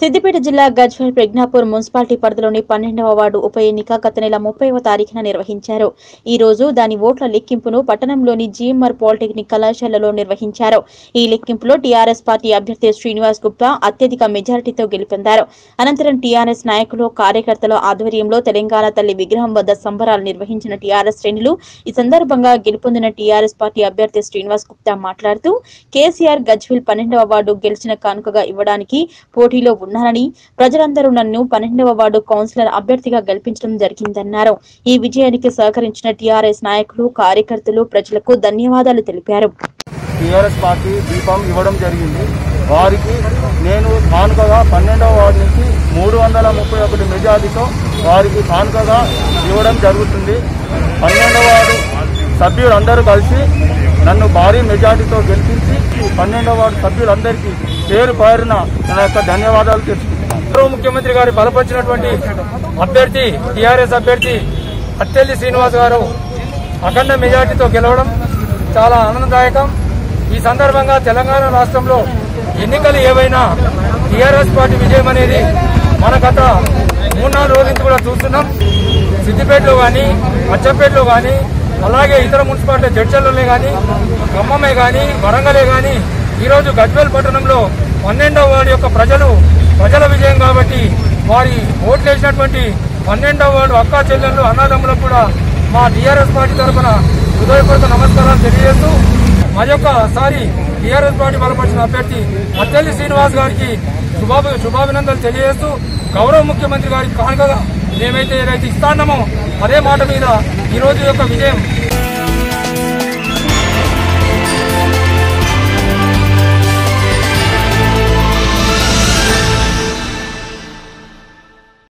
సిద్దిపేట జిల్లా గజ్వేల్ ప్రజ్ఞాపూర్ మున్సిపాలిటీ పరిధిలోని పన్నెండవ వార్డు ఉప ఎన్నిక గత నెల ముప్పైవ తారీఖున నిర్వహించారు ఈ రోజు దాని ఓట్ల లెక్కింపును పట్టణంలోని జీఎంఆర్ పాలిటెక్నిక్ కళాశాలలో నిర్వహించారు ఈ లెక్కింపులో టీఆర్ఎస్ పార్టీ అభ్యర్థి శ్రీనివాస్ గుప్తా అత్యధిక మెజారిటీతో గెలుపొందారు అనంతరం టీఆర్ఎస్ నాయకులు కార్యకర్తల ఆధ్వర్యంలో తెలంగాణ తల్లి విగ్రహం వద్ద సంబరాలు నిర్వహించిన టీఆర్ఎస్ శ్రేణులు ఈ సందర్భంగా గెలుపొందిన టీఆర్ఎస్ పార్టీ అభ్యర్థి శ్రీనివాస్ గుప్తా మాట్లాడుతూ కేసీఆర్ గజ్వేల్ పన్నెండవ వార్డు గెలిచిన కానుకగా ఇవ్వడానికి పోటీలో ఉన్నానని ప్రజలందరూ నన్ను పన్నెండవ వార్డు కౌన్సిలర్ అభ్యర్థిగా గెలిపించడం జరిగిందన్నారు ఈ విజయానికి సహకరించిన టీఆర్ఎస్ నాయకులు కార్యకర్తలు ప్రజలకు ధన్యవాదాలు తెలిపారు టీఆర్ఎస్ పార్టీ దీపం ఇవ్వడం జరిగింది వారికి నేను కానుకగా పన్నెండవ వార్డు నుంచి మూడు వందల ముప్పై ఒకటి మెజార్టీతో వారికి కానుకగా ఇవ్వడం జరుగుతుంది పన్నెండవ వార్డు సభ్యులందరూ కలిసి నన్ను భారీ మెజార్టీతో గెలిపించి పన్నెండవ వార్డు సభ్యులందరికీ పేరు పేరున నా యొక్క ధన్యవాదాలు తెలుసుకుంటున్నాను గౌరవ ముఖ్యమంత్రి గారు బలపరిచినటువంటి అభ్యర్థి టీఆర్ఎస్ అభ్యర్థి అత్తెల్లి శ్రీనివాస్ గారు అఖండ మెజార్టీతో గెలవడం చాలా ఆనందదాయకం ఈ సందర్భంగా తెలంగాణ రాష్ట్రంలో ఎన్నికలు ఏవైనా టీఆర్ఎస్ పార్టీ విజయం అనేది మన గత మూడు నాలుగు రోజుల నుంచి కూడా చూస్తున్నాం సిద్దిపేటలో కానీ అచ్చంపేటలో కానీ అలాగే ఇతర మున్సిపాలిటీ జడ్చల్లోనే కానీ ఖమ్మమే కానీ వరంగలే కానీ ఈరోజు గజ్వేల్ పట్టణంలో పన్నెండవ వార్డు యొక్క ప్రజలు ప్రజల విజయం కాబట్టి వారి ఓట్లు వేసినటువంటి పన్నెండవ వార్డు అక్కా చెల్లెళ్ళు అన్నదమ్ములకు కూడా మా టీఆర్ఎస్ పార్టీ తరఫున హృదయపూర్వక నమస్కారాలు తెలియజేస్తూ మరొకసారి టీఆర్ఎస్ పార్టీ బలపరిచిన అభ్యర్థి అత్తెల్లి శ్రీనివాస్ గారికి శుభాభి శుభాభినందనలు తెలియజేస్తూ గౌరవ ముఖ్యమంత్రి గారికి కానుకగా మేమైతే ఏదైతే ఇస్తాన్నామో అదే మాట మీద ఈ రోజు యొక్క విజయం